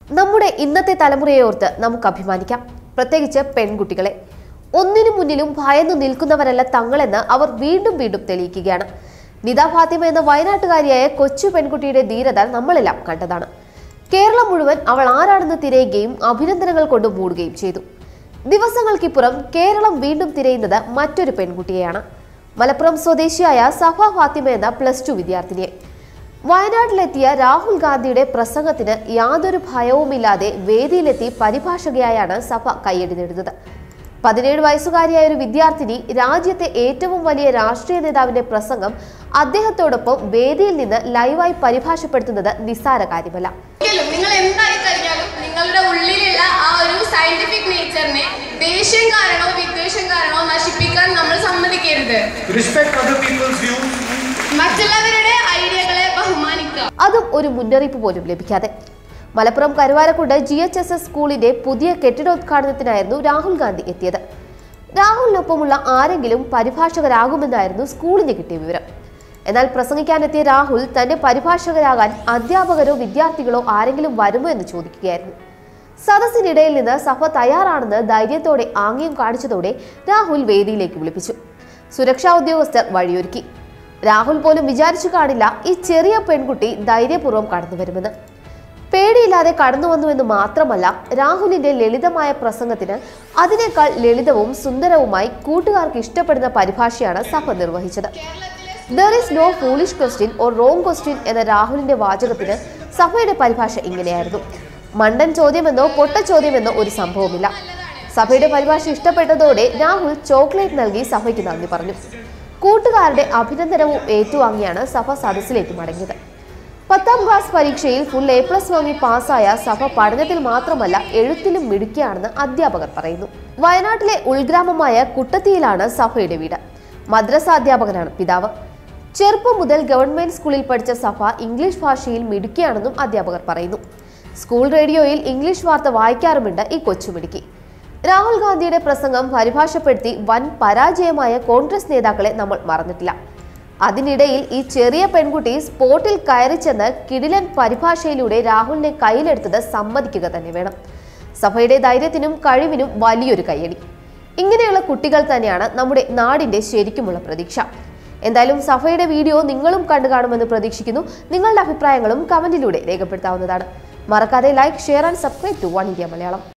നമ്മുടെ ഇന്നത്തെ തലമുറയെ ഓർത്ത് നമുക്ക് അഭിമാനിക്കാം പ്രത്യേകിച്ച് പെൺകുട്ടികളെ ഒന്നിനു മുന്നിലും ഭയന്നു നിൽക്കുന്നവരല്ല തങ്ങളെന്ന് അവർ വീണ്ടും വീണ്ടും തെളിയിക്കുകയാണ് നിത ഫാത്തിമ എന്ന വയനാട്ടുകാരിയായ കൊച്ചു പെൺകുട്ടിയുടെ ധീരത നമ്മളെല്ലാം കണ്ടതാണ് കേരളം മുഴുവൻ അവൾ ആരാണെന്ന് തിരയുകയും അഭിനന്ദനങ്ങൾ കൊണ്ട് മൂടുകയും ചെയ്തു ദിവസങ്ങൾക്കിപ്പുറം കേരളം വീണ്ടും തിരയുന്നത് മറ്റൊരു പെൺകുട്ടിയെയാണ് മലപ്പുറം സ്വദേശിയായ സഫ ഫാത്തിമ എന്ന പ്ലസ് ടു വിദ്യാർത്ഥിനിയെ വയനാട്ടിലെത്തിയ രാഹുൽ ഗാന്ധിയുടെ പ്രസംഗത്തിന് യാതൊരു ഭയവുമില്ലാതെ വേദിയിലെത്തി പരിഭാഷകയായാണ് സഭ കയ്യടി നേടുന്നത് പതിനേഴ് വയസ്സുകാരിയായ ഒരു വിദ്യാർത്ഥിനി രാജ്യത്തെ ഏറ്റവും വലിയ രാഷ്ട്രീയ നേതാവിന്റെ പ്രസംഗം അദ്ദേഹത്തോടൊപ്പം വേദിയിൽ നിന്ന് ലൈവായി പരിഭാഷപ്പെടുത്തുന്നത് നിസ്സാര കാര്യമല്ല ഒരിക്കലും നിങ്ങൾ എന്തായി കഴിഞ്ഞാലും നിങ്ങളുടെ ഉള്ളിലുള്ള ആ ഒരു സയന്റിഫിക് നേച്ചറിനെ ദേഷ്യം കാരണോ വിദ്വേഷം കാരണോ നശിപ്പിക്കാൻ നമ്മൾ സമ്മതിക്കരുത് respect other people's views മറ്റുള്ളവരുടെ ഐഡിയകളെ ബഹുമാനിക്കുക അതും ഒരു മുന്നറിയിപ്പ് പോലും ലഭിക്കാതെ Malappuram Karuvarakundu G H S S സ്കൂളിന്റെ പുതിയ കെട്ടിടോദ്ഘാടനത്തിനായിരുന്നു രാഹുൽ ഗാന്ധി എത്തിയത് രാഹുലിനൊപ്പമുള്ള ആരെങ്കിലും പരിഭാഷകരാകുമെന്നായിരുന്നു സ്കൂളിന് കിട്ടിയ വിവരം എന്നാൽ പ്രസംഗിക്കാനെത്തിയ രാഹുൽ തന്റെ പരിഭാഷകരാകാൻ അധ്യാപകരോ വിദ്യാർത്ഥികളോ ആരെങ്കിലും വരുമോ എന്ന് ചോദിക്കുകയായിരുന്നു സദസ്സിനിടയിൽ നിന്ന് സഭ തയ്യാറാണെന്ന് ധൈര്യത്തോടെ ആംഗ്യം കാണിച്ചതോടെ രാഹുൽ വേദിയിലേക്ക് വിളിപ്പിച്ചു സുരക്ഷാ ഉദ്യോഗസ്ഥർ വഴിയൊരുക്കി രാഹുൽ പോലും വിചാരിച്ചു കാണില്ല ഈ ചെറിയ പെൺകുട്ടി ധൈര്യപൂർവ്വം കടന്നു വരുമെന്ന് പേടിയില്ലാതെ കടന്നു വന്നുവെന്ന് മാത്രമല്ല രാഹുലിന്റെ ലളിതമായ പ്രസംഗത്തിന് അതിനേക്കാൾ ലളിതവും സുന്ദരവുമായി കൂട്ടുകാർക്ക് ഇഷ്ടപ്പെടുന്ന പരിഭാഷയാണ് സഭ നിർവഹിച്ചത് there is no foolish question or wrong question എന്ന രാഹുലിന്റെ വാചകത്തിന് സഭയുടെ പരിഭാഷ ഇങ്ങനെയായിരുന്നു മണ്ടൻ ചോദ്യമെന്നോ പൊട്ട ചോദ്യമെന്നോ ഒരു സംഭവമില്ല സഭയുടെ പരിഭാഷ ഇഷ്ടപ്പെട്ടതോടെ രാഹുൽ ചോക്ലേറ്റ് നൽകി സഭയ്ക്ക് നന്ദി പറഞ്ഞു കൂട്ടുകാരുടെ അഭിനന്ദനവും ഏറ്റുവാങ്ങിയാണ് സഭ സദസ്സിലേക്ക് മടങ്ങിയത് പത്താം ക്ലാസ് പരീക്ഷയിൽ ഫുൾ എ പ്ലസ് വാങ്ങി പാസ്സായ സഭ പഠനത്തിൽ മാത്രമല്ല എഴുത്തിലും മിടുക്കിയാണെന്ന് അധ്യാപകർ പറയുന്നു വയനാട്ടിലെ ഉൾഗ്രാമമായ കുട്ടത്തിയിലാണ് സഭയുടെ വീട് മദ്രസ അധ്യാപകനാണ് പിതാവ് ചെറുപ്പം മുതൽ ഗവൺമെന്റ് സ്കൂളിൽ പഠിച്ച സഭ ഇംഗ്ലീഷ് ഭാഷയിൽ മിടുക്കിയാണെന്നും അധ്യാപകർ പറയുന്നു സ്കൂൾ റേഡിയോയിൽ ഇംഗ്ലീഷ് വാർത്ത വായിക്കാറുമുണ്ട് ഈ കൊച്ചുമിടുക്കി രാഹുൽ ഗാന്ധിയുടെ പ്രസംഗം പരിഭാഷപ്പെടുത്തി വൻ പരാജയമായ കോൺഗ്രസ് നേതാക്കളെ നമ്മൾ മറന്നിട്ടില്ല അതിനിടയിൽ ഈ ചെറിയ പെൺകുട്ടി സ്പോട്ടിൽ കയറി ചെന്ന് കിടിലൻ പരിഭാഷയിലൂടെ രാഹുലിനെ കയ്യിലെടുത്തത് സമ്മതിക്കുക തന്നെ വേണം സഭയുടെ ധൈര്യത്തിനും കഴിവിനും വലിയൊരു കയ്യടി ഇങ്ങനെയുള്ള കുട്ടികൾ തന്നെയാണ് നമ്മുടെ നാടിന്റെ ശരിക്കുമുള്ള പ്രതീക്ഷ എന്തായാലും സഭയുടെ വീഡിയോ നിങ്ങളും കണ്ടു കാണുമെന്ന് പ്രതീക്ഷിക്കുന്നു നിങ്ങളുടെ അഭിപ്രായങ്ങളും കമന്റിലൂടെ രേഖപ്പെടുത്താവുന്നതാണ് മറക്കാതെ like share and subscribe to One India Malayalam